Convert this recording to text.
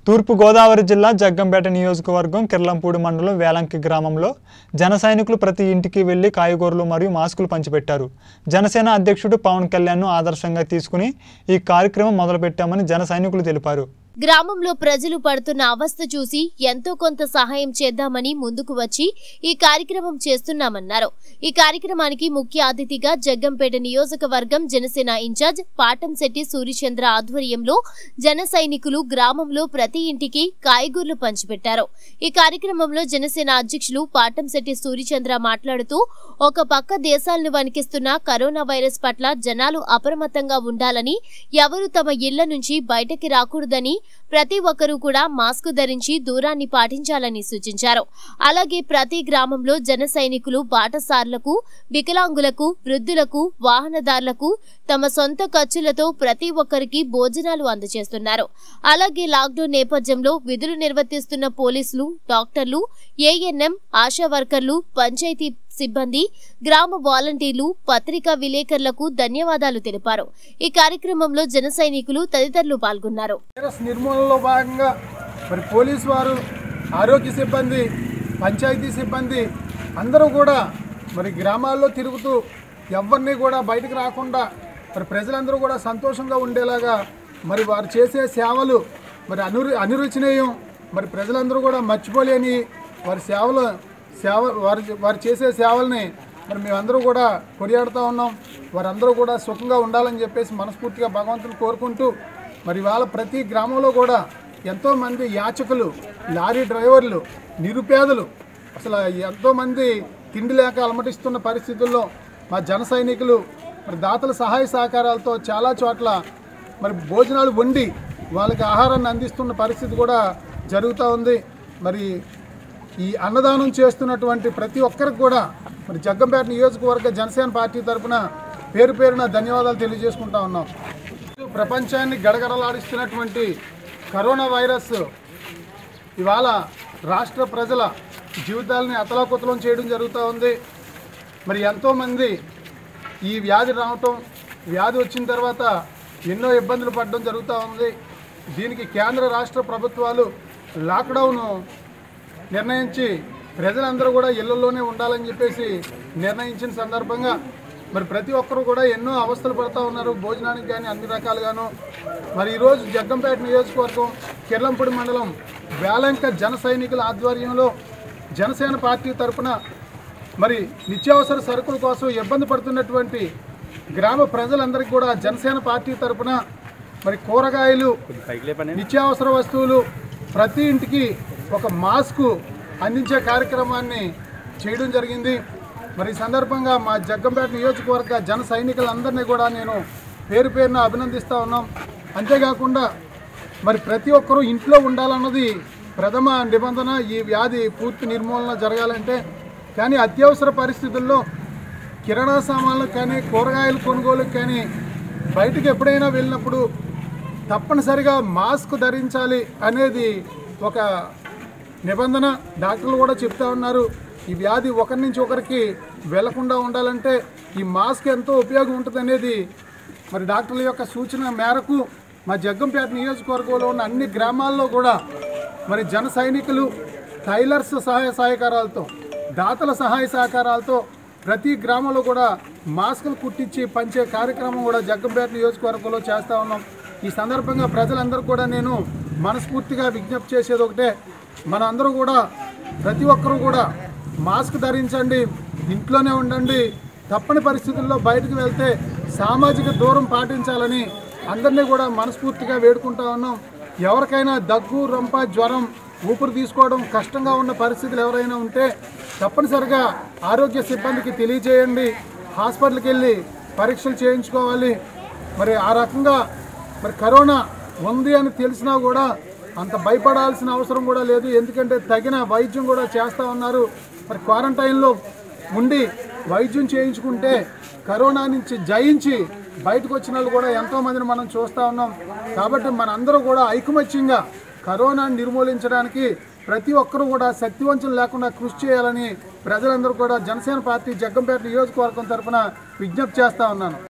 తూర్పు గోదావరి జిల్లా జగ్గంపేట నియోజకవర్గం కిర్లంపూడి మండలం వేలంకి గ్రామంలో జన సైనికులు ప్రతి ఇంటికి వెళ్లి కాయగూరలు మరియు మాస్కులు పంచిపెట్టారు జనసేన అధ్యక్షుడు పవన్ కళ్యాణ్ను ఆదర్శంగా తీసుకుని ఈ కార్యక్రమం మొదలుపెట్టామని జన సైనికులు తెలిపారు గ్రామంలో ప్రజలు పడుతున్న అవస్థ చూసి ఎంతో కొంత సహాయం చేద్దామని ముందుకు వచ్చి ఈ కార్యక్రమం చేస్తున్నామన్నారు ఈ కార్యక్రమానికి ముఖ్య అతిథిగా జగ్గంపేట నియోజకవర్గం జనసేన ఇన్ఛార్జ్ పాటంశెట్టి సూర్యచంద్ర ఆధ్వర్యంలో జన సైనికులు గ్రామంలో ప్రతి ఇంటికి కాయగూరలు పంచిపెట్టారు ఈ కార్యక్రమంలో జనసేన అధ్యక్షులు పాటంశెట్టి సూర్యచంద్ర మాట్లాడుతూ ఒక పక్క దేశాలను వణికిస్తున్న కరోనా వైరస్ పట్ల జనాలు అప్రమత్తంగా ఉండాలని ఎవరు తమ ఇళ్ల నుంచి బయటకి రాకూడదని ప్రతి ఒక్కరూ కూడా మాస్క్ ధరించి దూరాన్ని పాటించాలని సూచించారు అలాగే ప్రతి గ్రామంలో జన సైనికులు బాటసార్లకు వికలాంగులకు వృద్ధులకు వాహనదారులకు తమ సొంత ఖర్చులతో ప్రతి ఒక్కరికి భోజనాలు అందజేస్తున్నారు అలాగే లాక్డౌన్ నేపథ్యంలో విధులు నిర్వర్తిస్తున్న పోలీసులు డాక్టర్లు ఏఎన్ఎం ఆశా వర్కర్లు పంచాయతీ సిబ్బంది గ్రామ వాలంటీర్లు పత్రికా విలేకరులకు ధన్యవాదాలు తెలిపారు ఈ కార్యక్రమంలో జన సైనికులు తదితరులు పాల్గొన్నారు వైరస్ నిర్మూలనలో భాగంగా మరి పోలీసు వారు ఆరోగ్య సిబ్బంది పంచాయతీ సిబ్బంది అందరూ కూడా మరి గ్రామాల్లో తిరుగుతూ ఎవరిని కూడా బయటకు రాకుండా మరి ప్రజలందరూ కూడా సంతోషంగా ఉండేలాగా మరి వారు చేసే సేవలు మరి అను అనిరుచినీయం మరి ప్రజలందరూ కూడా మర్చిపోలేని వారి సేవలు సేవ వారు వారు చేసే సేవల్ని మరి మేమందరూ కూడా కొనియాడుతూ ఉన్నాం వారందరూ కూడా సుఖంగా ఉండాలని చెప్పేసి మనస్ఫూర్తిగా భగవంతుని కోరుకుంటూ మరి ఇవాళ ప్రతి గ్రామంలో కూడా ఎంతోమంది యాచకులు లారీ డ్రైవర్లు నిరుపేదలు అసలు ఎంతోమంది తిండి లేక అలమటిస్తున్న పరిస్థితుల్లో మా జన సైనికులు మరి దాతల సహాయ సహకారాలతో చాలా చోట్ల మరి భోజనాలు వండి వాళ్ళకి ఆహారాన్ని అందిస్తున్న పరిస్థితి కూడా జరుగుతూ ఉంది మరి ఈ అన్నదానం చేస్తున్నటువంటి ప్రతి ఒక్కరికి కూడా మరి జగ్గంపేట నియోజకవర్గ జనసేన పార్టీ తరఫున పేరు పేరున ధన్యవాదాలు తెలియజేసుకుంటా ఉన్నాం ప్రపంచాన్ని గడగడలాడిస్తున్నటువంటి కరోనా వైరస్ ఇవాళ రాష్ట్ర ప్రజల జీవితాలని అతలాకుతలం చేయడం జరుగుతూ ఉంది మరి ఎంతోమంది ఈ వ్యాధి రావటం వ్యాధి వచ్చిన తర్వాత ఎన్నో ఇబ్బందులు పడడం జరుగుతూ ఉంది దీనికి కేంద్ర రాష్ట్ర ప్రభుత్వాలు లాక్డౌన్ నిర్ణయించి ప్రజలందరూ కూడా ఇళ్లలోనే ఉండాలని చెప్పేసి నిర్ణయించిన సందర్భంగా మరి ప్రతి ఒక్కరూ కూడా ఎన్నో అవస్థలు పడుతూ ఉన్నారు భోజనానికి కానీ అన్ని రకాలుగాను మరి ఈరోజు జగ్గంపేట నియోజకవర్గం కిర్లంపూడి మండలం వేలంక జన సైనికుల ఆధ్వర్యంలో జనసేన పార్టీ తరఫున మరి నిత్యావసర సరుకుల కోసం ఇబ్బంది పడుతున్నటువంటి గ్రామ ప్రజలందరికీ కూడా జనసేన పార్టీ తరఫున మరి కూరగాయలు నిత్యావసర వస్తువులు ప్రతి ఇంటికి ఒక మాస్కు అందించే కార్యక్రమాన్ని చేయడం జరిగింది మరి ఈ సందర్భంగా మా జగ్గంపేట నియోజకవర్గ జన సైనికులందరినీ కూడా నేను పేరు పేరున అభినందిస్తూ ఉన్నాం అంతేకాకుండా మరి ప్రతి ఒక్కరూ ఇంట్లో ఉండాలన్నది ప్రథమ నిబంధన ఈ వ్యాధి పూర్తి నిర్మూలన జరగాలంటే కానీ అత్యవసర పరిస్థితుల్లో కిరాణా సామాన్లకు కానీ కూరగాయల కొనుగోలుకు కానీ బయటకు ఎప్పుడైనా వెళ్ళినప్పుడు తప్పనిసరిగా మాస్క్ ధరించాలి అనేది ఒక నిబంధన డాక్టర్లు కూడా చెప్తా ఉన్నారు ఈ వ్యాధి ఒకరి నుంచి ఒకరికి వెళ్లకుండా ఉండాలంటే ఈ మాస్క్ ఎంతో ఉపయోగం ఉంటుంది అనేది మరి డాక్టర్ల యొక్క సూచన మేరకు మా జగ్గంపేట నియోజకవర్గంలో ఉన్న అన్ని గ్రామాల్లో కూడా మరి జన సైనికులు టైలర్స్ సహాయ సహకారాలతో దాతల సహాయ సహకారాలతో ప్రతి గ్రామంలో కూడా మాస్కులు కుట్టించి పంచే కార్యక్రమం కూడా జగ్గంపేట నియోజకవర్గంలో చేస్తూ ఉన్నాం ఈ సందర్భంగా ప్రజలందరూ కూడా నేను మనస్ఫూర్తిగా విజ్ఞప్తి చేసేది ఒకటే మన అందరూ కూడా ప్రతి ఒక్కరూ కూడా మాస్క్ ధరించండి ఇంట్లోనే ఉండండి తప్పని పరిస్థితుల్లో బయటకు వెళ్తే సామాజిక దూరం పాటించాలని అందరినీ కూడా మనస్ఫూర్తిగా వేడుకుంటా ఉన్నాం ఎవరికైనా దగ్గు రొంప జ్వరం ఊపిరి తీసుకోవడం కష్టంగా ఉన్న పరిస్థితులు ఎవరైనా ఉంటే తప్పనిసరిగా ఆరోగ్య సిబ్బందికి తెలియజేయండి హాస్పిటల్కి వెళ్ళి పరీక్షలు చేయించుకోవాలి మరి ఆ రకంగా మరి కరోనా ఉంది అని తెలిసినా కూడా అంత భయపడాల్సిన అవసరం కూడా లేదు ఎందుకంటే తగిన వైద్యం కూడా చేస్తూ ఉన్నారు మరి క్వారంటైన్లో ఉండి వైద్యం చేయించుకుంటే కరోనా నుంచి జయించి బయటకు వచ్చిన వాళ్ళు కూడా ఎంతోమందిని మనం చూస్తూ ఉన్నాం కాబట్టి మనందరూ కూడా ఐకమత్యంగా కరోనాను నిర్మూలించడానికి ప్రతి ఒక్కరూ కూడా శక్తివంచన లేకుండా కృషి చేయాలని ప్రజలందరూ కూడా జనసేన పార్టీ జగ్గంపేట నియోజకవర్గం తరఫున విజ్ఞప్తి చేస్తూ ఉన్నాను